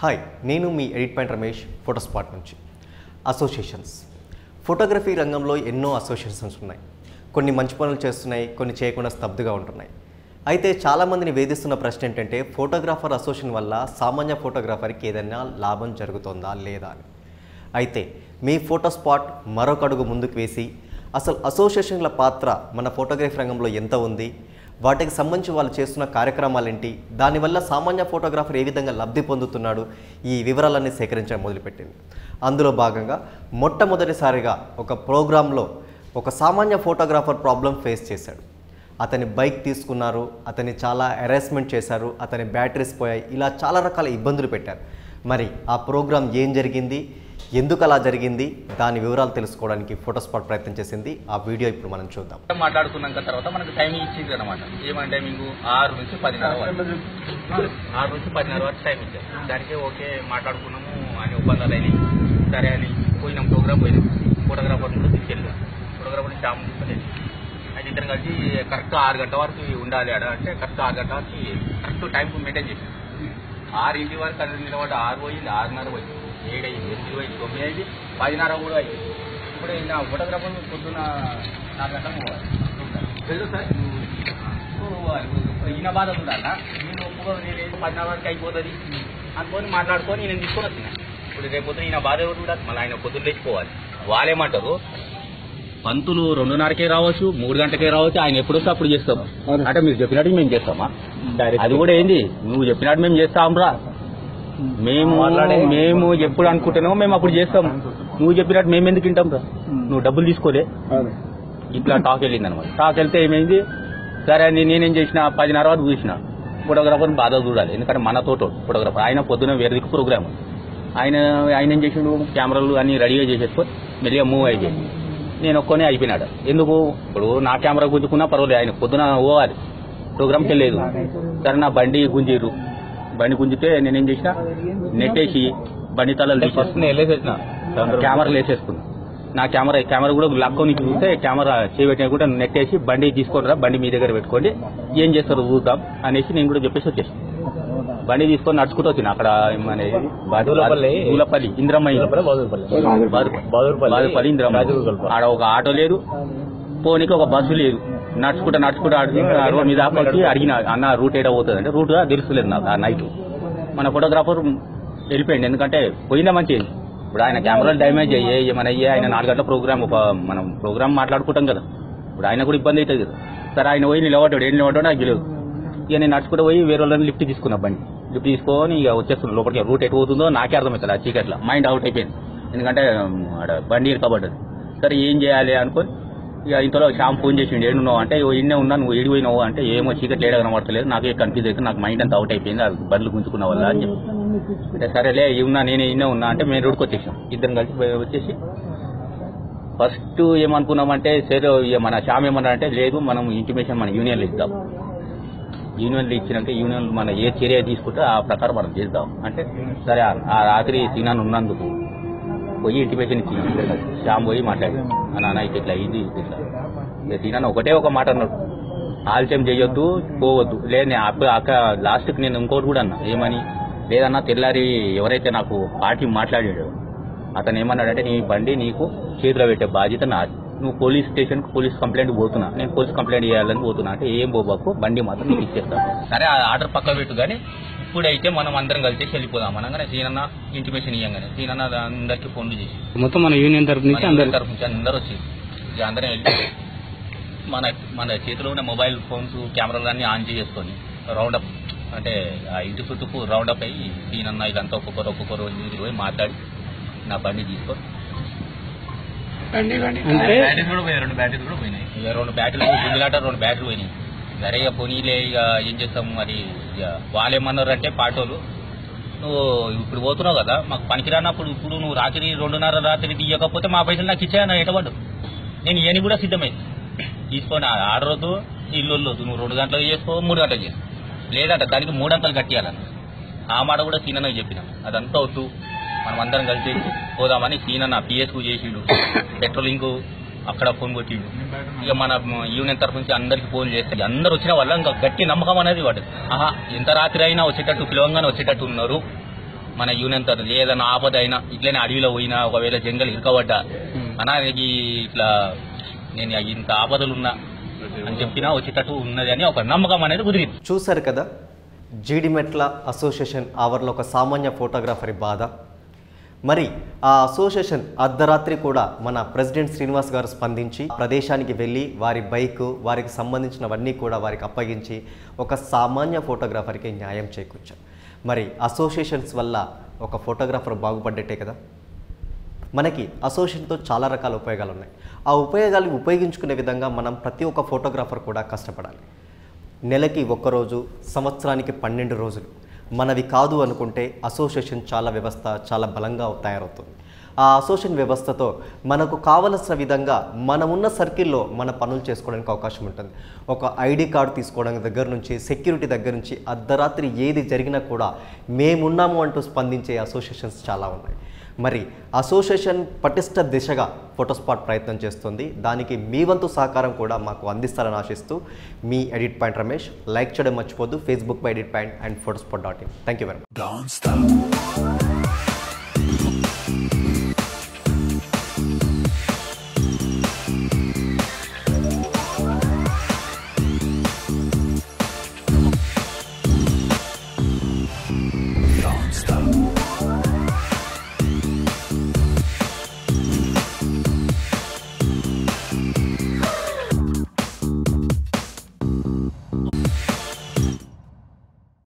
Hi నేను మీ edit point Ramesh photo spot నుంచి అసోసియేషన్స్ ఫోటోగ్రఫీ రంగంలో ఎన్నో అసోసియేషన్స్ ఉన్నాయి కొన్ని మంచి పనులు చేస్తున్నాయి కొన్ని చేయకుండా స్తబ్దుగా ఉంటున్నాయి అయితే చాలామందిని వేధిస్తున్న ప్రశ్న ఏంటంటే ఫోటోగ్రాఫర్ అసోసియేషన్ వల్ల సామాన్య ఫోటోగ్రాఫర్కి ఏదైనా లాభం జరుగుతుందా లేదా అని అయితే మీ ఫోటో స్పాట్ మరొక అడుగు ముందుకు వేసి అసలు అసోసియేషన్ల పాత్ర మన ఫోటోగ్రఫీ రంగంలో ఎంత ఉంది వాటికి సంబంధించి వాళ్ళు చేస్తున్న కార్యక్రమాలు ఏంటి దానివల్ల సామాన్య ఫోటోగ్రాఫర్ ఏ విధంగా లబ్ధి పొందుతున్నాడు ఈ వివరాలన్నీ సేకరించడం మొదలుపెట్టింది అందులో భాగంగా మొట్టమొదటిసారిగా ఒక ప్రోగ్రాంలో ఒక సామాన్య ఫోటోగ్రాఫర్ ప్రాబ్లం ఫేస్ చేశాడు అతని బైక్ తీసుకున్నారు అతన్ని చాలా హెరాస్మెంట్ చేశారు అతని బ్యాటరీస్ పోయాయి ఇలా చాలా రకాల ఇబ్బందులు పెట్టారు మరి ఆ ప్రోగ్రాం ఏం జరిగింది ఎందుకు అలా జరిగింది దాని వివరాలు తెలుసుకోవడానికి ఫోటో స్పాట్ ప్రయత్నం చేసింది ఆ వీడియో ఇప్పుడు మనం చూద్దాం మాట్లాడుకున్నాక తర్వాత మనకు టైం ఇచ్చింది అనమాట ఏమంటే మీకు ఆరు నుంచి పదిన్నర వరకు ఆరు నుంచి పదిన్నర వరకు టైం ఇచ్చారు దానికి ఓకే మాట్లాడుకున్నాము అని ఒప్పందాలు అయినాయి సరే అని పోయినాం ప్రోగ్రామ్ పోయినాం ఫోటోగ్రాఫర్ కూడా తీసుకెళ్ళాం ఫోటోగ్రాఫర్ శ్యామ్ తీసుకెళ్ళి అయితే ఇద్దరు కలిసి కరెక్ట్ ఆరు గంటల వరకు ఉండాలి ఆడ అంటే కరెక్ట్ ఆరు గంటల వరకు కరెక్ట్ టైం మెయింటైన్ చేసాం ఆరింటి వరకు అది నిలబడి ఆరు పోయింది ఆరున్నర పోయింది ఏడు అయింది ఎనిమిది పోయింది తొమ్మిది అయింది పదిన్నర కూడా అయింది ఇప్పుడు నా ఫోటోగ్రాఫర్ పొద్దున్న నాలుగు గంటలకు పోవాలి తెలుసు సార్ నువ్వు పోవాలి. ఇప్పుడు ఈయన బాధ ఉండాలా నేను ఒప్పుకో నేను ఏదో పదిన్నర వరకు అయిపోతుంది అనుకొని మాట్లాడుకొని నేను తీసుకొని వచ్చిన ఇప్పుడు రేపు పొద్దున ఈయన బాధ ఎవరు ఉండాలి మళ్ళీ ఆయన పొద్దున్న లేచిపోవాలి వాళ్ళేమంటారు పంతులు రెండున్నరకే రావచ్చు మూడు గంటలకే రావచ్చు ఆయన ఎప్పుడు వస్తే అప్పుడు చేస్తాం అంటే మీరు చెప్పినట్టు మేము చేస్తామా అది కూడా ఏంది నువ్వు చెప్పినట్టు మేము చేస్తాం రా మేము మేము ఎప్పుడు అనుకుంటున్నామో మేము అప్పుడు చేస్తాం నువ్వు చెప్పినట్టు మేము ఎందుకు వింటాం రా నువ్వు డబ్బులు తీసుకోలే ఇట్లా టాక్ వెళ్ళింది అనమాట టాక్ వెళ్తే ఏమైంది సరే అని నేనేం చేసిన పదిన్నర వరకు చూసిన ఫోటోగ్రాఫర్ బాధ చూడాలి ఎందుకంటే మన తోట ఫోటోగ్రాఫర్ ఆయన పొద్దున వేరే దిక్కు ప్రోగ్రామ్ ఆయన ఆయన ఏం చేసిండు కెమెరాలు అన్ని రెడీగా చేసేసుకొని మెల్లిగా మూవ్ అయిపోయింది నేను ఒక్కనే అయిపోయినాడు ఎందుకు ఇప్పుడు నా కెమెరా గుంజుకున్నా పర్వాలేదు ఆయన పొద్దున పోవాలి ప్రోగ్రామ్కి వెళ్ళలేదు సరే నా బండి గుంజిరు బండి గుంజితే నేనేం చేసిన నెట్టేసి బండి తలలు తీసేసుకున్నా కెమెరాలు వేసేసుకున్నా నా కెమెరా కెమెరా కూడా లాక్కొని చూస్తే కెమెరా చేయబెట్టిన కూడా నెట్టేసి బండి తీసుకొని రా బండి మీ దగ్గర పెట్టుకోండి ఏం చేస్తారో చూద్దాం అనేసి నేను కూడా చెప్పేసి వచ్చేసి బండి తీసుకొని నడుచుకుంటూ వచ్చిన అక్కడ మన ఇది దూలపల్లి. దూలపల్లి ఇంద్రమ్మ ఇల్లు. బాదుపల్లి ఇంద్రమ్మ ఆడ ఒక ఆటో లేదు పోనీకి ఒక బస్సు లేదు నడుచుకుంటా నడుచుకుంటా అడిగి ఆ రోడ్ మీద ఆపి అడిగిన అన్న రూట్ ఏడా పోతుంది అంటే రూట్ తెలుస్తలేదు నాకు ఆ నైట్ మన ఫోటోగ్రాఫర్ వెళ్ళిపోయింది ఎందుకంటే పోయిందా మంచి ఇప్పుడు ఆయన కెమెరాలు డ్యామేజ్ అయ్యే ఏమైనా అయ్యే ఆయన నాలుగు గంటల ప్రోగ్రామ్ మనం ప్రోగ్రామ్ మాట్లాడుకుంటాం కదా ఇప్పుడు ఆయన కూడా ఇబ్బంది అవుతుంది కదా సరే ఆయన పోయి నిలబడ్డాడు ఏం నిలబడ్డాడు నాకు తెలియదు ఇక నేను నడుచుకుంటూ పోయి వేరే వాళ్ళని లిఫ్ట్ తీసుకున్నా బండి లిఫ్ట్ తీసుకొని ఇక వచ్చేస్తున్నాను లోపలికి రూట్ ఎటు పోతుందో నాకే అర్థమవుతుంది ఆ చీకట్లో మైండ్ అవుట్ అయిపోయింది ఎందుకంటే ఉమ్, ఆడ బండి ఇరకబడ్డది సరే ఏం చేయాలి అనుకొని ఇక ఇంతలో శ్యామ్ ఫోన్ చేసిండు ఏడున్నావు అంటే "ఓ ఇన్నే ఉన్నా నువ్వు ఏడి పోయినావు అంటే ఏమో చీకట్లు ఏడ కనబడతలేదు నాకే కన్ఫ్యూజ్ అయితే నాకు మైండ్ అంతా అవుట్ అయిపోయింది అది బండ్లు గుంజుకున్న వల్ల అని చెప్పి అంటే సరేలే ఉన్నా నేను ఇన్నే ఉన్నా అంటే మేము రోడ్కి వచ్చేసాం ఇద్దరం కలిసి పోయి వచ్చేసి ఫస్ట్ ఏమనుకున్నామంటే సరే ఇక మన శ్యామ్ ఏమన్నా అంటే లేదు మనం ఇంటిమేషన్ మన యూనియన్లో ఇద్దాం యూనియన్లు ఇచ్చినాక యూనియన్ మన ఏ చర్య తీసుకుంటే ఆ ప్రకారం మనం చేద్దాం అంటే సరే ఆ- ఆ రాత్రి సీనాన్ ఉన్నందుకు పోయి ఇంటిమేషన్ ఇచ్చి శ్యామ్ పోయి మాట్లాడి నాన్న ఇట్లా ఇట్లా అయింది ఇట్లా ఇక సీనాన్ ఒకటే ఒక మాట అన్నాడు ఆలస్యం చేయొద్దు పోవద్దు లేదు నేను అక్క అక్క లాస్ట్కి నేను ఇంకోటి కూడా అన్నా ఏమని లేదన్నా తెల్లారి ఎవరైతే నాకు పార్టీ మాట్లాడాడు అతను ఏమన్నాడంటే నీ బండి నీకు చేతిలో పెట్టే బాధ్యత నాది నువ్వు పోలీస్ స్టేషన్కి పోలీస్ కంప్లైంట్ పోతున్నా నేను పోలీస్ కంప్లైంట్ చేయాలని పోతున్నా అంటే ఏం పోబాకు బండి మాత్రం నీకు ఇచ్చేస్తాను సరే ఆ ఆర్డర్ పక్క పెట్టు కానీ ఇప్పుడైతే మనం అందరం కలిసి వెళ్ళిపోదాం అనగానే సీనన్న ఇంటిమేషన్ ఇవ్వగానే సీనన్న అందరికీ ఫోన్లు చేసి మొత్తం మన యూనియన్ తరపు నుంచి మన అందరు తరఫు నుంచి అందరూ వచ్చి ఇక అందరం వెళ్ళి మన మన చేతిలో ఉన్న మొబైల్ ఫోన్స్ కెమెరాలు అన్ని ఆన్ చేసుకొని రౌండప్ అంటే ఆ ఇంటి చుట్టూ రౌండప్ అయ్యి సీనన్న ఇదంతా ఒక్కొక్కరు ఒక్కొక్కరు ఇంటికి పోయి మాట్లాడి నా బండి తీసుకొని అంటే బ్యాటరీ కూడా పోయినాయి రెండు బ్యాటరీలు కూడా పోయినాయి ఇక రెండు బ్యాటరీలు గుంజులాట రెండు బ్యాటరీ పోయినాయి సరే ఇక పోనీలే ఇక ఏం చేస్తాం మరి ఇక వాళ్ళు ఏమన్నారు అంటే పాటోలు నువ్వు ఇప్పుడు పోతున్నావు కదా మాకు పనికిరానప్పుడు ఇప్పుడు నువ్వు రాత్రి రెండున్నర రాత్రి తీయకపోతే మా పైసలు నాకు ఇచ్చాయన్న ఎటపడ్డు నేను ఇవన్నీ కూడా సిద్ధమైంది తీసుకొని ఆ ఆర్డర్ వద్దు ఇల్లు వద్దు నువ్వు రెండు గంటలకు చేసుకో మూడు గంటలకు చేసుకో లేదంట దానికి మూడంతలు కట్టియాలన్న ఆ మాట కూడా సీనన్నకి చెప్పిన అదంతా వద్దు మనం అందరం కలిసి పోదామని సీనన్న పిఎస్కు చేసిండు పెట్రోలింగ్ అక్కడ ఫోన్ కొట్టిండు ఇక మన యూనియన్ తరఫు నుంచి అందరికి ఫోన్ చేస్తే అందరు వచ్చిన వల్ల ఇంకా గట్టి నమ్మకం అనేది వాడు ఆహా ఎంత రాత్రి అయినా వచ్చేటట్టు పిలవంగానే వచ్చేటట్టు ఉన్నారు మన యూనియన్ తరఫు ఏదైనా ఆపద అయినా ఇట్లనే అడవిలో పోయినా ఒకవేళ జంగల్ ఇరుకబడ్డా అన్నా నీకు ఇట్లా నేను ఇంత ఆపదలు ఉన్నా అని చెప్పినా వచ్చేటట్టు ఉన్నది అని ఒక నమ్మకం అనేది కుదిరింది చూశారు కదా జీడిమెట్ల అసోసియేషన్ ఆవర్లో ఒక సామాన్య ఫోటోగ్రాఫరీ బాధ మరి ఆ అసోసియేషన్ అర్ధరాత్రి కూడా మన ప్రెసిడెంట్ శ్రీనివాస్ గారు స్పందించి ప్రదేశానికి వెళ్ళి వారి బైక్ వారికి సంబంధించినవన్నీ కూడా వారికి అప్పగించి ఒక సామాన్య ఫోటోగ్రాఫర్కి న్యాయం చేకూర్చారు మరి అసోసియేషన్స్ వల్ల ఒక ఫోటోగ్రాఫర్ బాగుపడ్డట్టే కదా మనకి అసోసియేషన్తో చాలా రకాల ఉపయోగాలు ఉన్నాయి ఆ ఉపయోగాలు ఉపయోగించుకునే విధంగా మనం ప్రతి ఒక్క ఫోటోగ్రాఫర్ కూడా కష్టపడాలి నెలకి ఒక్కరోజు సంవత్సరానికి పన్నెండు రోజులు మనవి కాదు అనుకుంటే అసోసియేషన్ చాలా వ్యవస్థ చాలా బలంగా తయారవుతుంది ఆ అసోసియేషన్ వ్యవస్థతో మనకు కావలసిన విధంగా మనమున్న సర్కిల్లో మన పనులు చేసుకోవడానికి అవకాశం ఉంటుంది ఒక ఐడి కార్డు తీసుకోవడానికి దగ్గర నుంచి సెక్యూరిటీ దగ్గర నుంచి అర్ధరాత్రి ఏది జరిగినా కూడా మేమున్నాము అంటూ స్పందించే అసోసియేషన్స్ చాలా ఉన్నాయి మరి అసోసియేషన్ పటిష్ట దిశగా ఫోటోస్పాట్ ప్రయత్నం చేస్తుంది దానికి మీ వంతు సహకారం కూడా మాకు అందిస్తారని ఆశిస్తూ మీ ఎడిట్ పాయింట్ రమేష్ లైక్ చేయడం మర్చిపోద్దు ఫేస్బుక్ పై edit point and photo spot dot in thank you very much Don't stop.